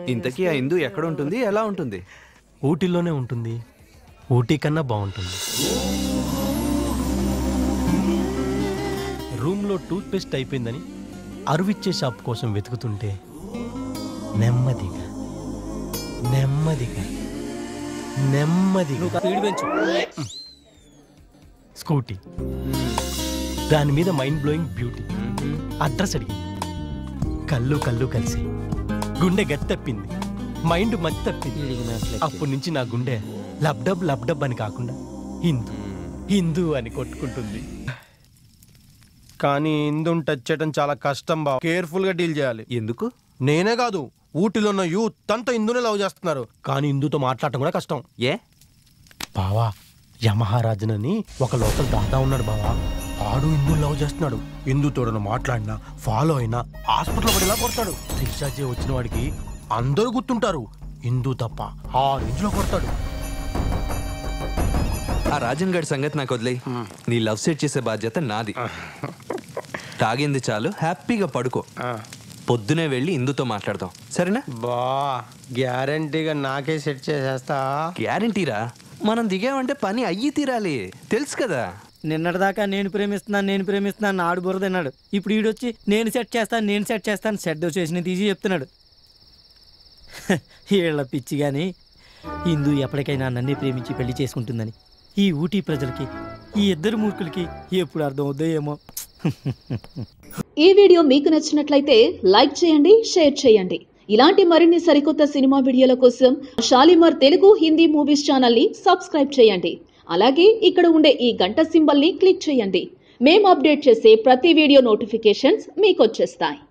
ఇంతకీ ఆ ఇందు ఎక్కడ ఉంటుంది ఎలా ఉంటుంది ఊటీలోనే ఉంటుంది ఊటీ కన్నా బాగుంటుంది రూమ్లో టూత్ పేస్ట్ అయిపోయిందని అరువిచ్చే షాప్ కోసం వెతుకుతుంటే నెమ్మదిగా నెమ్మదిగా నెమ్మదిగా స్పీడ్ పెంచు స్కూటీ దాని మీద మైండ్ బ్లోయింగ్ బ్యూటీ అడ్రస్ అడిగింది కళ్ళు కళ్ళు కలిసి గుండె గత్తెప్పింది మైండ్ మతి తప్పింది అప్పటి నుంచి నా గుండె లబ్డబ్ లబ్డబ్ అని కాకుండా హిందూ హిందూ అని కొట్టుకుంటుంది కానీ ఇందుని టచ్ చేయడం చాలా కష్టం బావ కేర్ఫుల్ గా డీల్ చేయాలి ఎందుకు నేనే కాదు ఊటీలో ఉన్న యూత్ అంతా ఇందునే లవ్ చేస్తున్నారు కానీ హిందూతో మాట్లాడటం కూడా కష్టం ఏ బావా యమహారాజన్ అని ఒక లోకల్ దాదా ఉన్నాడు బావా ఆడు హిందూ లవ్ చేస్తున్నాడు హిందూతోడను మాట్లాడినా ఫాలో అయినా హాస్పిటల్ పడేలా కొడతాడు రీఛార్జ్ వచ్చిన వాడికి అందరూ గుర్తుంటారు హిందూ తప్ప ఆ రేంజ్ లో కొడతాడు ఆ రాజన్ గడి సంగతి నాకు వదిలే నీ లవ్ సెట్ చేసే బాధ్యత నాది తాగింది చాలు హ్యాపీగా పడుకో పొద్దునే వెళ్ళి ఇందుతో మాట్లాడదాం సరేనా బా గ్యారంటీగా నాకే సెట్ చేసేస్తా గ్యారంటీరా మనం దిగామంటే పని అయ్యి తీరాలి తెలుసు కదా నిన్నటిదాకా నేను ప్రేమిస్తున్నాను నేను ప్రేమిస్తున్నాను అని ఆడు బురదన్నాడు ఇప్పుడు ఈడొచ్చి నేను సెట్ చేస్తాను నేను సెట్ చేస్తాను సెట్ చేసిన తీసి చెప్తున్నాడు వీళ్ళ పిచ్చి కానీ హిందూ ఎప్పటికైనా నన్నే ప్రేమించి పెళ్లి చేసుకుంటుందని ఈ ఊటీ ప్రజలకి ఈ ఇద్దరు మూర్ఖులకి ఎప్పుడు అర్థం అవుద్దో ఏమో ఈ వీడియో మీకు నచ్చినట్లయితే లైక్ చేయండి షేర్ చేయండి ఇలాంటి మరిన్ని సరికొత్త సినిమా వీడియోల కోసం షాలిమార్ తెలుగు హిందీ మూవీస్ ఛానల్ ని సబ్స్క్రైబ్ చేయండి అలాగే ఇక్కడ ఉండే ఈ గంట సింబల్ ని క్లిక్ చేయండి మేము అప్డేట్ చేసే ప్రతి వీడియో నోటిఫికేషన్స్ మీకు వచ్చేస్తాయి